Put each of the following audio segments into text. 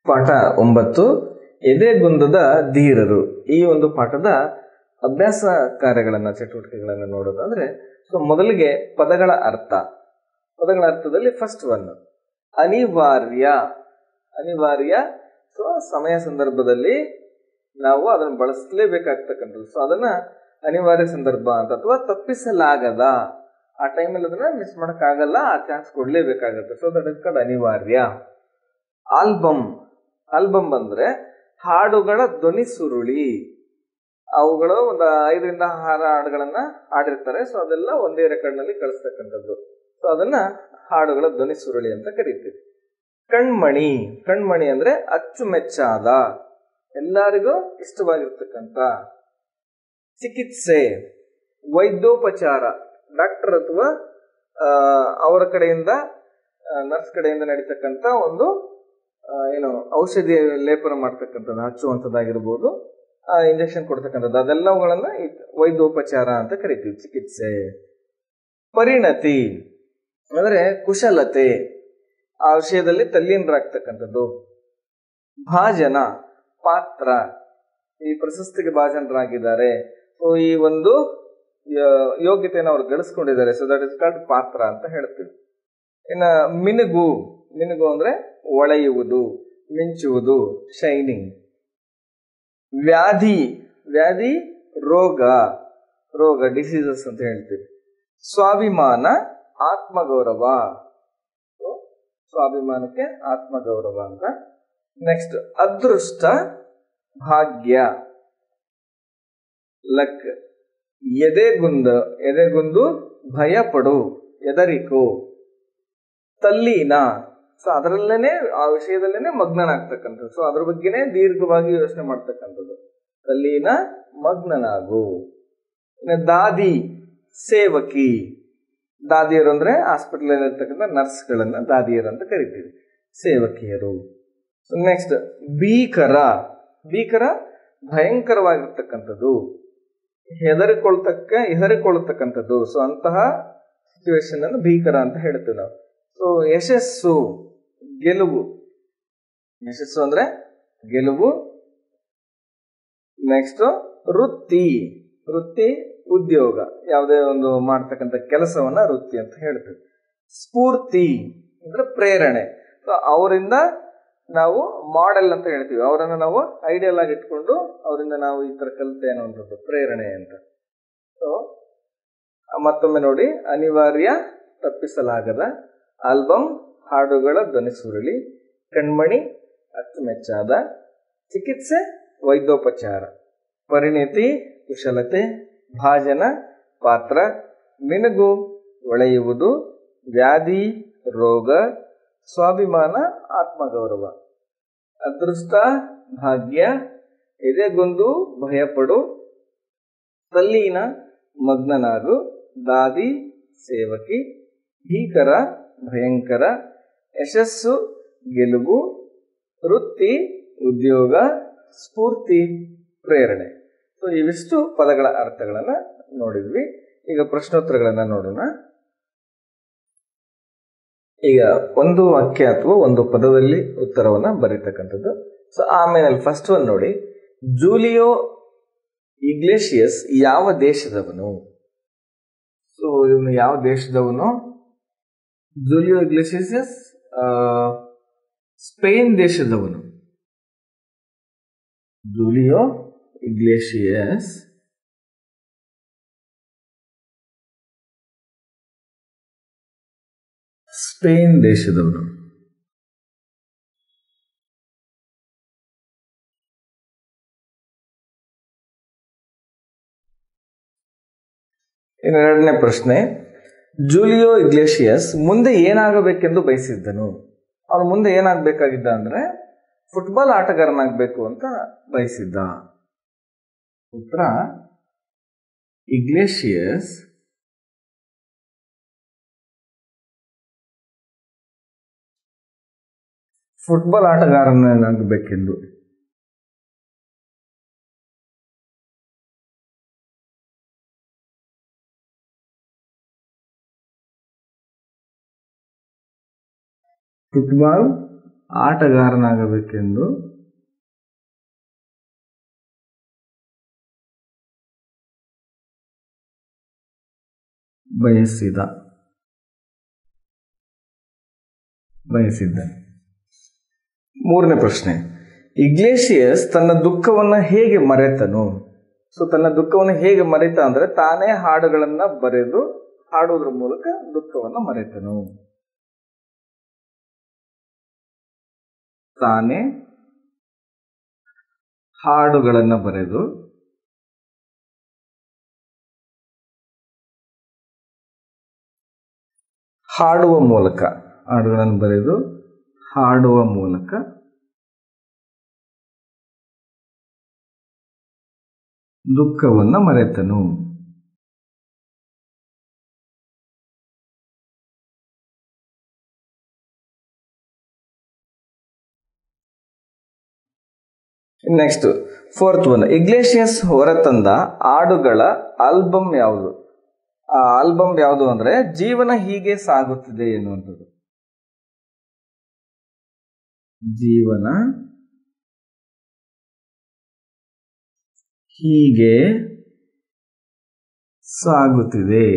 ಪಾಠ ಒಂಬತ್ತು ಎದೆಗುಂದದ ಧೀರರು ಈ ಒಂದು ಪಾಠದ ಅಭ್ಯಾಸ ಕಾರ್ಯಗಳನ್ನ ಚಟುವಟಿಕೆಗಳನ್ನ ನೋಡೋದಾದ್ರೆ ಸೊ ಮೊದಲಿಗೆ ಪದಗಳ ಅರ್ಥ ಪದಗಳ ಅರ್ಥದಲ್ಲಿ ಫಸ್ಟ್ ಒನ್ ಅನಿವಾರ್ಯ ಅನಿವಾರ್ಯ ಸೊ ಸಮಯ ಸಂದರ್ಭದಲ್ಲಿ ನಾವು ಅದನ್ನು ಬಳಸಲೇಬೇಕಾಗ್ತಕ್ಕಂಥದ್ದು ಸೊ ಅದನ್ನ ಅನಿವಾರ್ಯ ಸಂದರ್ಭ ಅಂತ ಅಥವಾ ತಪ್ಪಿಸಲಾಗದ ಆ ಟೈಮಲ್ಲಿ ಅದನ್ನ ಮಿಸ್ ಮಾಡೋಕ್ಕಾಗಲ್ಲ ಆ ಚಾನ್ಸ್ ಕೊಡ್ಲೇಬೇಕಾಗತ್ತೆ ಸೊ ದಟ್ ಇಸ್ ಕಾಲ್ಡ್ ಅನಿವಾರ್ಯ ಆಲ್ಬಮ್ ಆಲ್ಬಮ್ ಬಂದ್ರೆ ಹಾಡುಗಳ ಧ್ವನಿ ಸುರುಳಿ ಅವುಗಳು ಒಂದು ಐದರಿಂದ ಆರು ಹಾಡುಗಳನ್ನ ಹಾಡಿರ್ತಾರೆ ಸೊ ಅದೆಲ್ಲ ಒಂದೇ ರೆಕಾರ್ಡ್ ನಲ್ಲಿ ಕಳಿಸ್ತಕ್ಕಂಥದ್ದು ಸೊ ಅದನ್ನ ಹಾಡುಗಳ ಧ್ವನಿ ಸುರುಳಿ ಅಂತ ಕರಿತೀವಿ ಕಣ್ಮಣಿ ಕಣ್ಮಣಿ ಅಂದ್ರೆ ಅಚ್ಚುಮೆಚ್ಚಾದ ಎಲ್ಲರಿಗೂ ಇಷ್ಟವಾಗಿರ್ತಕ್ಕಂಥ ಚಿಕಿತ್ಸೆ ವೈದ್ಯೋಪಚಾರ ಡಾಕ್ಟರ್ ಅಥವಾ ಆ, ಅವರ ಕಡೆಯಿಂದ ನರ್ಸ್ ಕಡೆಯಿಂದ ನಡೀತಕ್ಕಂಥ ಒಂದು ಆ, ಏನು ಔಷಧಿ ಲೇಪನ ಮಾಡ್ತಕ್ಕಂಥದ್ದು ಹಚ್ಚುವಂಥದ್ದಾಗಿರ್ಬೋದು ಇಂಜೆಕ್ಷನ್ ಕೊಡ್ತಕ್ಕಂಥದ್ದು ಅದೆಲ್ಲವುಗಳನ್ನ ಈ ವೈದ್ಯೋಪಚಾರ ಅಂತ ಕರಿತೀವಿ ಚಿಕಿತ್ಸೆ ಪರಿಣತಿ ಅಂದ್ರೆ ಕುಶಲತೆ ಆ ವಿಷಯದಲ್ಲಿ ತಲ್ಲೀನರಾಗ್ತಕ್ಕಂಥದ್ದು ಭಾಜನ ಪಾತ್ರ ಈ ಪ್ರಶಸ್ತಿಗೆ ಭಾಜನರಾಗಿದ್ದಾರೆ ಸೊ ಈ ಒಂದು ಯ- ಯೋಗ್ಯತೆಯನ್ನು ಅವ್ರು ಗಳಿಸ್ಕೊಂಡಿದ್ದಾರೆ ಸೊ ದಟ್ ಇಸ್ ಕಾಲ್ಡ್ ಪಾತ್ರ ಅಂತ ಹೇಳ್ತೀವಿ ಇನ್ನ ಮಿನುಗು ಮಿನುಗು ಅಂದ್ರೆ ಒಳೆಯುವುದು ಮಿಂಚುವುದು ಶೈನಿಂಗ್ ವ್ಯಾಧಿ ವ್ಯಾಧಿ ರೋಗ ರೋಗ ಡಿಸೀಸಸ್ ಅಂತ ಹೇಳ್ತೀವಿ ಸ್ವಾಭಿಮಾನ ಆತ್ಮಗೌರವ So, ಸ್ವಾಭಿಮಾನಕ್ಕೆ ಆತ್ಮಗೌರವ ಅಂತ ನೆಕ್ಸ್ಟ್ ಅದೃಷ್ಟ ಭಾಗ್ಯ ಲಕ್ ಎದೆಗುಂದ ಎದೆಗುಂದು ಭಯಪಡು ಎದರಿಕೋ ತಲ್ಲೀನ ಸೊ ಅದರಲ್ಲೇನೆ ಆ ವಿಷಯದಲ್ಲೇನೆ ಮಗ್ನನಾಗ್ತಕ್ಕಂಥದ್ದು ಸೊ ಅದ್ರ ಬಗ್ಗೆನೇ ದೀರ್ಘವಾಗಿ ಯೋಚನೆ ಮಾಡ್ತಕ್ಕಂಥದ್ದು ತಲ್ಲೀನ ಮಗ್ನನಾಗು ಇನ್ನು ದಾದಿ ಸೇವಕಿ ದಾದಿಯರು ಅಂದ್ರೆ ಹಾಸ್ಪಿಟಲ್ ಇರ್ತಕ್ಕಂಥ ನರ್ಸ್ಗಳನ್ನ ದಾದಿಯರು ಅಂತ ಕರಿತೀವಿ ಸೇವಕಿಯರು ನೆಕ್ಸ್ಟ್ ಭೀಕರ ಭೀಕರ ಭಯಂಕರವಾಗಿರ್ತಕ್ಕಂಥದ್ದು ಹೆದರಿಕೊಳ್ತಕ್ಕ ಹೆದರಿಕೊಳ್ಳತಕ್ಕಂಥದ್ದು ಸೊ ಅಂತಹ ಸಿಚುವೇಶನ್ ಅನ್ನು ಭೀಕರ ಅಂತ ಹೇಳ್ತೀವಿ ನಾವು ಸೊ ಯಶಸ್ಸು ಗೆಲುವು ಯಶಸ್ಸು ಅಂದ್ರೆ ಗೆಲುವು ನೆಕ್ಸ್ಟ್ ವೃತ್ತಿ ವೃತ್ತಿ ಉದ್ಯೋಗ ಯಾವುದೇ ಒಂದು ಮಾಡ್ತಕ್ಕಂಥ ಕೆಲಸವನ್ನ ವೃತ್ತಿ ಅಂತ ಹೇಳ್ತೀವಿ ಸ್ಫೂರ್ತಿ ಅಂದ್ರೆ ಪ್ರೇರಣೆ ಸೊ ಅವರಿಂದ ನಾವು ಮಾಡೆಲ್ ಅಂತ ಹೇಳ್ತೀವಿ ಅವರನ್ನ ನಾವು ಐಡಿಯಲ್ ಆಗಿ ಇಟ್ಕೊಂಡು ಅವರಿಂದ ನಾವು ಈ ತರ ಕಲಿತೆ ಅನ್ನುವಂಥದ್ದು ಪ್ರೇರಣೆ ಅಂತ ಸೊ ಮತ್ತೊಮ್ಮೆ ನೋಡಿ ಅನಿವಾರ್ಯ ತಪ್ಪಿಸಲಾಗದ ಆಲ್ಬಮ್ ಹಾಡುಗಳ ಧ್ವನಿ ಸುರುಳಿ ಕಣ್ಮಣಿ ಅಚ್ಚುಮೆಚ್ಚಾದ ಚಿಕಿತ್ಸೆ ವೈದ್ಯೋಪಚಾರ ಪರಿಣಿತಿ ಕುಶಲತೆ ಭಾಜನ ಪಾತ್ರ ಮಿನುಗು ಒಳೆಯುವುದು ವ್ಯಾಧಿ ರೋಗ ಸ್ವಾಭಿಮಾನ ಆತ್ಮಗೌರವ ಅದೃಷ್ಟ ಭಾಗ್ಯ ಎದೆಗೊಂದು ಭಯಪಡು ತಲ್ಲೀನ ಮಗ್ನನಾಗು ದಾದಿ ಸೇವಕಿ ಭೀಕರ ಭಯಂಕರ ಯಶಸ್ಸು ಗೆಲುವು ವೃತ್ತಿ ಉದ್ಯೋಗ ಸ್ಫೂರ್ತಿ ಪ್ರೇರಣೆ ಸೊ ಇವಿಷ್ಟು ಪದಗಳ ಅರ್ಥಗಳನ್ನ ನೋಡಿದ್ವಿ ಈಗ ಪ್ರಶ್ನೋತ್ತರಗಳನ್ನ ನೋಡೋಣ ಈಗ ಒಂದು ವಾಕ್ಯ ಅಥವಾ ಒಂದು ಪದದಲ್ಲಿ ಉತ್ತರವನ್ನ ಬರೀತಕ್ಕಂಥದ್ದು ಸೊ ಆಮೇಲೆ ಫಸ್ಟ್ ಒನ್ ನೋಡಿ ಜೂಲಿಯೋ ಇಗ್ಲೇಷಿಯಸ್ ಯಾವ ದೇಶದವನು ಸೊ ಇವನು ಯಾವ ದೇಶದವನು ಜೂಲಿಯೋ ಇಗ್ಲೇಷಿಯಸ್ ಸ್ಪೇನ್ ದೇಶದವನು ಜೂಲಿಯೋ ಇಗ್ಲೇಷಿಯಸ್ ಸ್ಪೇನ್ ದೇಶದವನು ಇನ್ನು ಎರಡನೇ ಪ್ರಶ್ನೆ ಜೂಲಿಯೋ ಇಗ್ಲೇಷಿಯಸ್ ಮುಂದೆ ಏನಾಗಬೇಕೆಂದು ಬಯಸಿದ್ದನು ಅವನು ಮುಂದೆ ಏನಾಗಬೇಕಾಗಿದ್ದ ಅಂದ್ರೆ ಫುಟ್ಬಾಲ್ ಆಟಗಾರನಾಗಬೇಕು ಅಂತ ಬಯಸಿದ್ದ ಉತ್ತರ ಇಗ್ಲೇಷಿಯಸ್ ಫುಟ್ಬಾಲ್ ಆಟಗಾರನಾಗಬೇಕೆಂದು ಫುಟ್ಬಾಲ್ ಆಟಗಾರನಾಗಬೇಕೆಂದು ಬಯಸಿದ ಬಯಸಿದ್ದ ಮೂರನೇ ಪ್ರಶ್ನೆ ಇಗ್ಲೇಷಿಯಸ್ ತನ್ನ ದುಃಖವನ್ನು ಹೇಗೆ ಮರೆತನು ಸೊ ತನ್ನ ದುಃಖವನ್ನು ಹೇಗೆ ಮರೆತ ಅಂದ್ರೆ ತಾನೇ ಹಾಡುಗಳನ್ನ ಬರೆದು ಹಾಡುವುದ್ರ ಮೂಲಕ ದುಃಖವನ್ನು ಮರೆತನು ತಾನೇ ಹಾಡುಗಳನ್ನ ಬರೆದು ಹಾಡುವ ಮೂಲಕ ಹಾಡುಗಳನ್ನು ಬರೆದು ಹಾಡುವ ಮೂಲಕ ದುಃಖವನ್ನು ಮರೆತನು ನೆಕ್ಸ್ಟ್ ಫೋರ್ತ್ ಒನ್ ಇಗ್ಲೇಷಿಯಸ್ ಹೊರತಂದ ಹಾಡುಗಳ ಆಲ್ಬಮ್ ಯಾವುದು ಆ ಆಲ್ಬಮ್ ಯಾವುದು ಅಂದ್ರೆ ಜೀವನ ಹೀಗೆ ಸಾಗುತ್ತಿದೆ ಎನ್ನುವಂಥದ್ದು ಜೀವನ ಹೀಗೆ ಸಾಗುತ್ತಿದೆ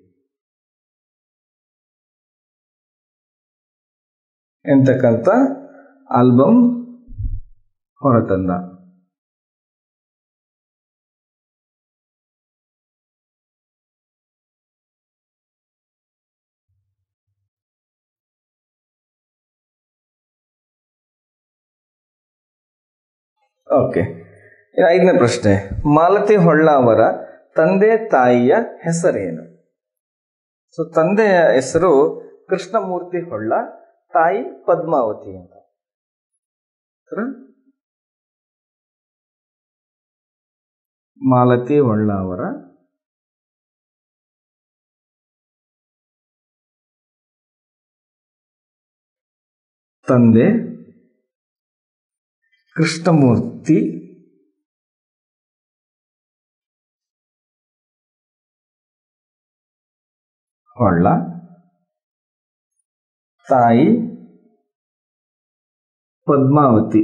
ಎಂತಕ್ಕಂಥ ಆಲ್ಬಮ್ ಹೊರತಂದ ಓಕೆ ಇನ್ನು ಐದನೇ ಪ್ರಶ್ನೆ ಮಾಲತಿ ಹೊಳ್ಳ ಅವರ ತಂದೆ ತಾಯಿಯ ಹೆಸರೇನು ಸೊ ತಂದೆಯ ಹೆಸರು ಕೃಷ್ಣಮೂರ್ತಿ ಹೊಳ್ಳ ತಾಯಿ ಪದ್ಮಾವತಿ ಅಂತ ಸರ? ಮಾಲತಿ ಹೊಳ್ಳ ಅವರ ತಂದೆ ಕೃಷ್ಣಮೂರ್ತಿ ಹೊಳ್ಳ ತಾಯಿ ಪದ್ಮಾವತಿ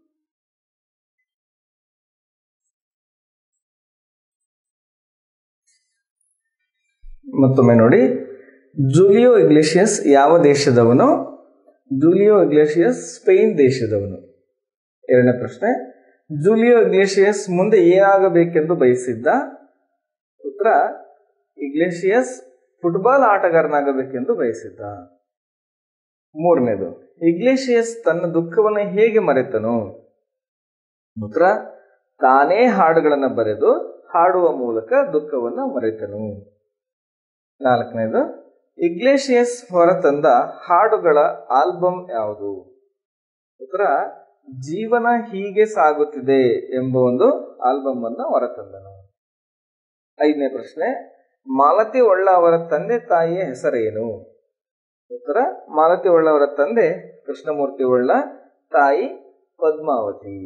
ಮತ್ತೊಮ್ಮೆ ನೋಡಿ ಜೂಲಿಯೋ ಇಗ್ಲೇಷಿಯಸ್ ಯಾವ ದೇಶದವನು ಜೂಲಿಯೋ ಇಗ್ಲೇಷಿಯಸ್ ಸ್ಪೇನ್ ದೇಶದವನು ಎರಡನೇ ಪ್ರಶ್ನೆ ಜೂಲಿಯೋ ಇಗ್ಲೇಷಿಯಸ್ ಮುಂದೆ ಏನಾಗಬೇಕೆಂದು ಬಯಸಿದ್ದ ಉತ್ತರ ಇಗ್ಲೇಷಿಯಸ್ ಫುಟ್ಬಾಲ್ ಆಟಗಾರನಾಗಬೇಕೆಂದು ಬಯಸಿದ್ದ ಮೂರನೇದು ಇಗ್ಲೇಷಿಯಸ್ ತನ್ನ ದುಃಖವನ್ನು ಹೇಗೆ ಮರೆತನು ಉತ್ತರ ತಾನೇ ಹಾಡುಗಳನ್ನು ಬರೆದು ಹಾಡುವ ಮೂಲಕ ದುಃಖವನ್ನು ಮರೆತನು ನಾಲ್ಕನೇದು ಇಗ್ಲೇಷಿಯಸ್ ಹೊರತಂದ ಹಾಡುಗಳ ಆಲ್ಬಮ್ ಯಾವುದು ಉತ್ತರ ಜೀವನ ಹೀಗೆ ಸಾಗುತ್ತಿದೆ ಎಂಬ ಒಂದು ಆಲ್ಬಮ್ ಅನ್ನ ಹೊರತಂದನು ಐದನೇ ಪ್ರಶ್ನೆ ಮಾಲತಿ ಒಳ್ಳ ಅವರ ತಂದೆ ತಾಯಿಯ ಹೆಸರೇನು ಉತ್ತರ ಮಾಲತಿ ಒಳ್ಳ ಅವರ ತಂದೆ ಕೃಷ್ಣಮೂರ್ತಿ ಒಳ್ಳ ತಾಯಿ ಪದ್ಮಾವತಿ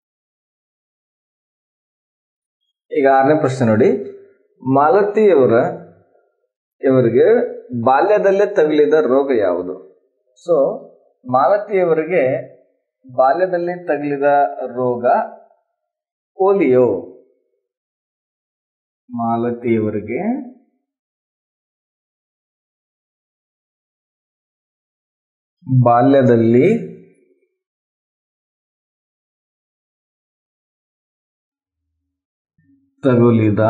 ಈಗ ಆರನೇ ಪ್ರಶ್ನೆ ನೋಡಿ ಮಾಲತಿಯವರ ಇವರಿಗೆ ಬಾಲ್ಯದಲ್ಲೇ ತಗುಲಿದ ರೋಗ ಯಾವುದು ಸೊ ಮಾಲತಿಯವರಿಗೆ ಬಾಲ್ಯದಲ್ಲಿ ತಗುಲಿದ ರೋಗ ಪೋಲಿಯೋ ಮಾಲತಿಯವರಿಗೆ ಬಾಲ್ಯದಲ್ಲಿ ತಗುಲಿದ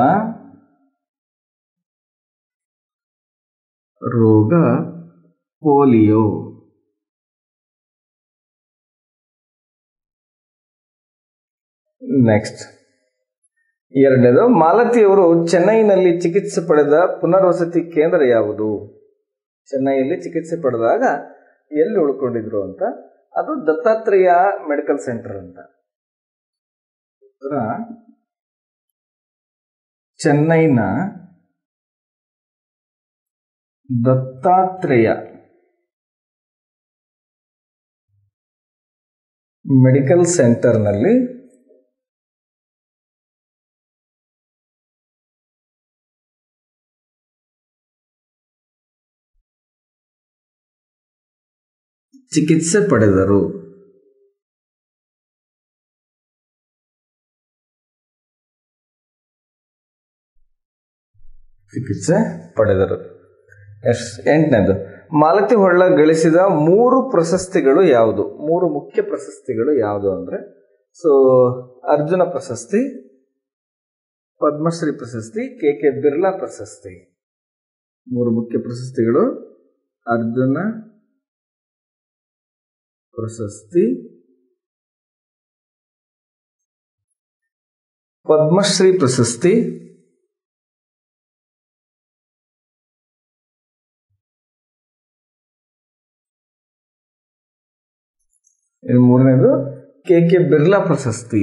ರೋಗ ಪೋಲಿಯೋ ನೆಕ್ಸ್ಟ್ ಎರಡನೇದು ಮಾಲತಿಯವರು ಚೆನ್ನೈನಲ್ಲಿ ಚಿಕಿತ್ಸೆ ಪಡೆದ ಪುನರ್ವಸತಿ ಕೇಂದ್ರ ಯಾವುದು ಚೆನ್ನೈಯಲ್ಲಿ ಚಿಕಿತ್ಸೆ ಪಡೆದಾಗ ಎಲ್ಲಿ ಉಳ್ಕೊಂಡಿದ್ರು ಅಂತ ಅದು ದತ್ತಾತ್ರೇಯ ಮೆಡಿಕಲ್ ಸೆಂಟರ್ ಅಂತ ಉತ್ತರ ಚೆನ್ನೈನ ದತ್ತಾತ್ರೇಯ ಮೆಡಿಕಲ್ ಸೆಂಟರ್ನಲ್ಲಿ ಚಿಕಿತ್ಸೆ ಪಡೆದರು ಚಿಕಿತ್ಸೆ ಪಡೆದರು ಎಸ್ ಎಂಟನೇದು ಮಾಲತಿ ಹೊಳ್ಳ ಗಳಿಸಿದ ಮೂರು ಪ್ರಶಸ್ತಿಗಳು ಯಾವುದು ಮೂರು ಮುಖ್ಯ ಪ್ರಶಸ್ತಿಗಳು ಯಾವುದು ಅಂದ್ರೆ ಸೊ ಅರ್ಜುನ ಪ್ರಶಸ್ತಿ ಪದ್ಮಶ್ರೀ ಪ್ರಶಸ್ತಿ ಕೆ ಕೆ ಬಿರ್ಲಾ ಪ್ರಶಸ್ತಿ ಮೂರು ಮುಖ್ಯ ಪ್ರಶಸ್ತಿಗಳು ಅರ್ಜುನ ಪ್ರಶಸ್ತಿ ಪದ್ಮಶ್ರೀ ಪ್ರಶಸ್ತಿ ಇನ್ನು ಮೂರನೇದು ಕೆ ಕೆ ಬಿರ್ಲಾ ಪ್ರಶಸ್ತಿ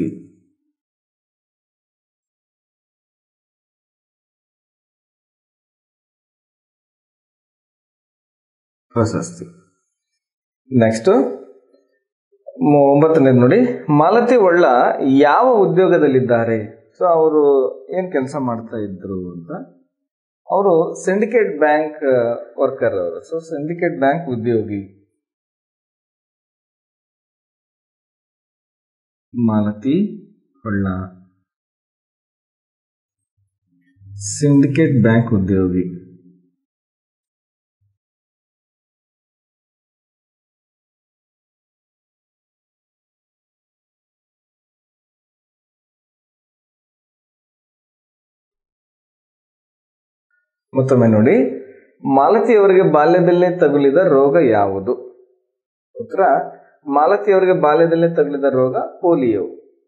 ಪ್ರಶಸ್ತಿ ನೆಕ್ಸ್ಟ್ ಒಂಬತ್ತನೇದು ನೋಡಿ ಮಾಲತಿ ಒಳ್ಳ ಯಾವ ಉದ್ಯೋಗದಲ್ಲಿದ್ದಾರೆ ಸೊ ಅವರು ಏನು ಕೆಲಸ ಮಾಡ್ತಾ ಇದ್ರು ಅಂತ ಅವರು ಸಿಂಡಿಕೇಟ್ ಬ್ಯಾಂಕ್ ವರ್ಕರ್ ಅವರು ಸೊ ಸಿಂಡಿಕೇಟ್ ಬ್ಯಾಂಕ್ ಉದ್ಯೋಗಿ ಮಾಲತಿ ಹೊಳ್ಳ ಸಿಂಡಿಕೇಟ್ ಬ್ಯಾಂಕ್ ಉದ್ಯೋಗಿ ಮತ್ತೊಮ್ಮೆ ನೋಡಿ ಮಾಲತಿಯವರಿಗೆ ಬಾಲ್ಯದಲ್ಲೇ ತಗುಲಿದ ರೋಗ ಯಾವುದು ಉತ್ತರ ಮಾಲತಿಯವರಿಗೆ ಬಾಲ್ಯದಲ್ಲೇ ತಗುಲಿದ ರೋಗ ಪೋಲಿಯೋ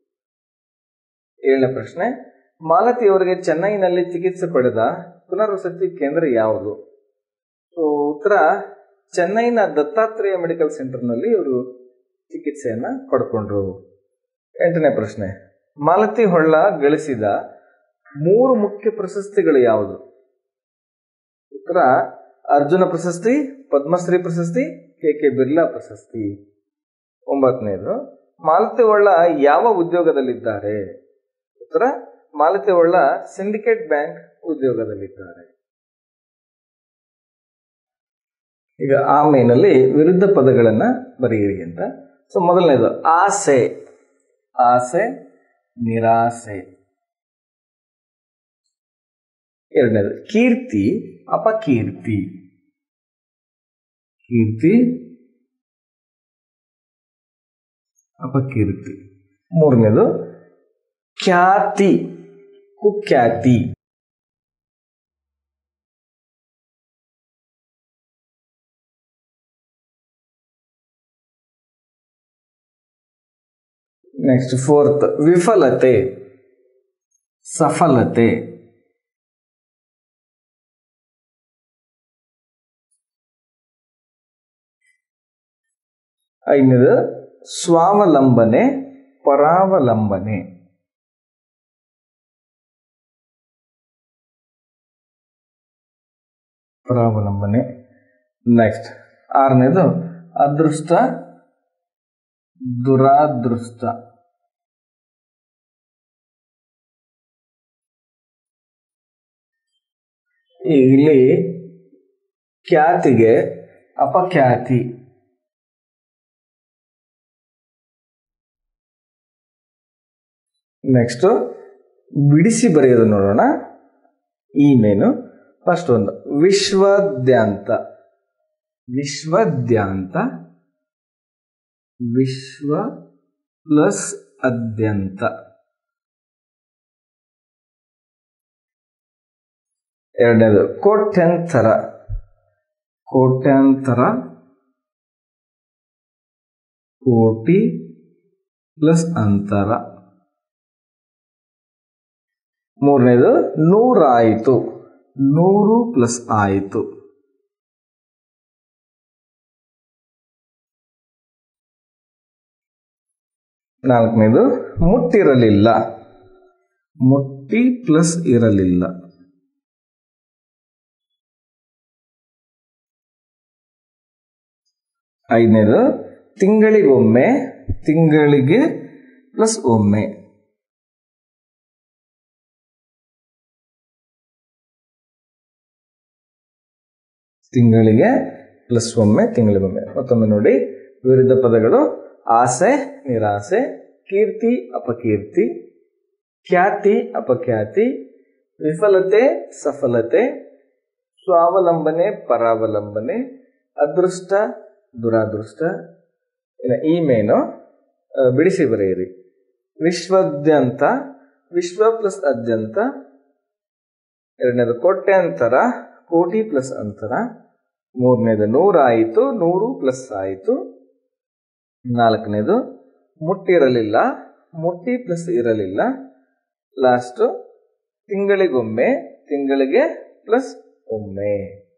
ಏಳನೇ ಪ್ರಶ್ನೆ ಮಾಲತಿಯವರಿಗೆ ಚೆನ್ನೈನಲ್ಲಿ ಚಿಕಿತ್ಸೆ ಪಡೆದ ಪುನರ್ವಸತಿ ಕೇಂದ್ರ ಯಾವುದು ಸೊ ಉತ್ತರ ಚೆನ್ನೈನ ದತ್ತಾತ್ರೇಯ ಮೆಡಿಕಲ್ ಸೆಂಟರ್ನಲ್ಲಿ ಇವರು ಚಿಕಿತ್ಸೆಯನ್ನ ಪಡ್ಕೊಂಡ್ರು ಎಂಟನೇ ಪ್ರಶ್ನೆ ಮಾಲತಿ ಹೊಳ್ಳ ಗಳಿಸಿದ ಮೂರು ಮುಖ್ಯ ಪ್ರಶಸ್ತಿಗಳು ಯಾವುದು ಉತ್ತರ ಅರ್ಜುನ ಪ್ರಶಸ್ತಿ ಪದ್ಮಶ್ರೀ ಪ್ರಶಸ್ತಿ ಕೆ ಕೆ ಬಿರ್ಲಾ ಪ್ರಶಸ್ತಿ ಒಂಬತ್ತನೇದು ಮಾಲತಿ ಒಳ್ಳ ಯಾವ ಉದ್ಯೋಗದಲ್ಲಿದ್ದಾರೆ ಉತ್ತರ ಮಾಲತಿ ಒಳ್ಳ ಸಿಂಡಿಕೇಟ್ ಬ್ಯಾಂಕ್ ಉದ್ಯೋಗದಲ್ಲಿದ್ದಾರೆ ಈಗ ಆ ಮೇನಲ್ಲಿ ವಿರುದ್ಧ ಪದಗಳನ್ನ ಬರೆಯಿರಿ ಅಂತ ಸೊ ಮೊದಲನೇದು ಆಸೆ ಆಸೆ ನಿರಾಸೆ ಎರಡನೇದು ಕೀರ್ತಿ ಅಪಕೀರ್ತಿ ಕೀರ್ತಿ ಅಪಕೀರ್ತಿ ಮೂರನೇದು ಖ್ಯಾತಿ ಕುಖ್ಯಾತಿ ನೆಕ್ಸ್ಟ್ ಫೋರ್ತ್ ವಿಫಲತೆ ಸಫಲತೆ ಐದನೇದು ಸ್ವಾವಲಂಬನೆ ಪರಾವಲಂಬನೆ ಪರಾವಲಂಬನೆ ನೆಕ್ಸ್ಟ್ ಆರನೇದು ಅದೃಷ್ಟ ದುರಾದೃಷ್ಟ ಈಗ ಇಲ್ಲಿ ಖ್ಯಾತಿಗೆ ಅಪಖ್ಯಾತಿ ನೆಕ್ಸ್ಟ್ ಬಿಡಿಸಿ ಬರೆಯೋದು ನೋಡೋಣ ಈ ಮೇನು ಫಸ್ಟ್ ಒಂದು ವಿಶ್ವದ್ಯಾಂತ ವಿಶ್ವದ್ಯಾಂತ ವಿಶ್ವ ಪ್ಲಸ್ ಅದ್ಯಂತ ಎರಡನೇದು ಕೋಟ್ಯಂತರ ಕೋಟ್ಯಾಂತರ ಕೋಟಿ ಪ್ಲಸ್ ಅಂತರ ಮೂರನೇದು ನೂರಾಯಿತು ನೂರು ಪ್ಲಸ್ ಆಯಿತು ನಾಲ್ಕನೇದು ಮುಟ್ಟಿರಲಿಲ್ಲ ಮುಟ್ಟಿ ಪ್ಲಸ್ ಇರಲಿಲ್ಲ ಐದನೇದು ತಿಂಗಳಿಗೊಮ್ಮೆ ತಿಂಗಳಿಗೆ ಪ್ಲಸ್ ಒಮ್ಮೆ ತಿಂಗಳಿಗೆ ಪ್ಲಸ್ ಒಮ್ಮೆ ತಿಂಗಳಿಗೊಮ್ಮೆ ಮತ್ತೊಮ್ಮೆ ನೋಡಿ ವಿರುದ್ಧ ಪದಗಳು ಆಸೆ ನಿರಾಸೆ ಕೀರ್ತಿ ಅಪಕೀರ್ತಿ ಖ್ಯಾತಿ ಅಪಖ್ಯಾತಿ ವಿಫಲತೆ ಸಫಲತೆ ಸ್ವಾವಲಂಬನೆ ಪರಾವಲಂಬನೆ ಅದೃಷ್ಟ ದುರಾದೃಷ್ಟ ಇನ್ನು ಈ ಮೇನು ಆ, ಬಿಡಿಸಿ ಬರೆಯಿರಿ ವಿಶ್ವದ್ಯಂತ ವಿಶ್ವ ಪ್ಲಸ್ ಅದ್ಯಂತ ಎರಡನೇದು ಕೋಟ್ಯಾಂತರ ಕೋಟಿ ಪ್ಲಸ್ ಅಂತರ ಮೂರನೇದು ನೂರಾಯಿತು ನೂರು ಪ್ಲಸ್ ಆಯಿತು ನಾಲ್ಕನೇದು ಮುಟ್ಟಿರಲಿಲ್ಲ ಮುಟ್ಟಿ ಪ್ಲಸ್ ಇರಲಿಲ್ಲ ಲಾಸ್ಟು ತಿಂಗಳಿಗೊಮ್ಮೆ ತಿಂಗಳಿಗೆ ಪ್ಲಸ್ ಒಮ್ಮೆ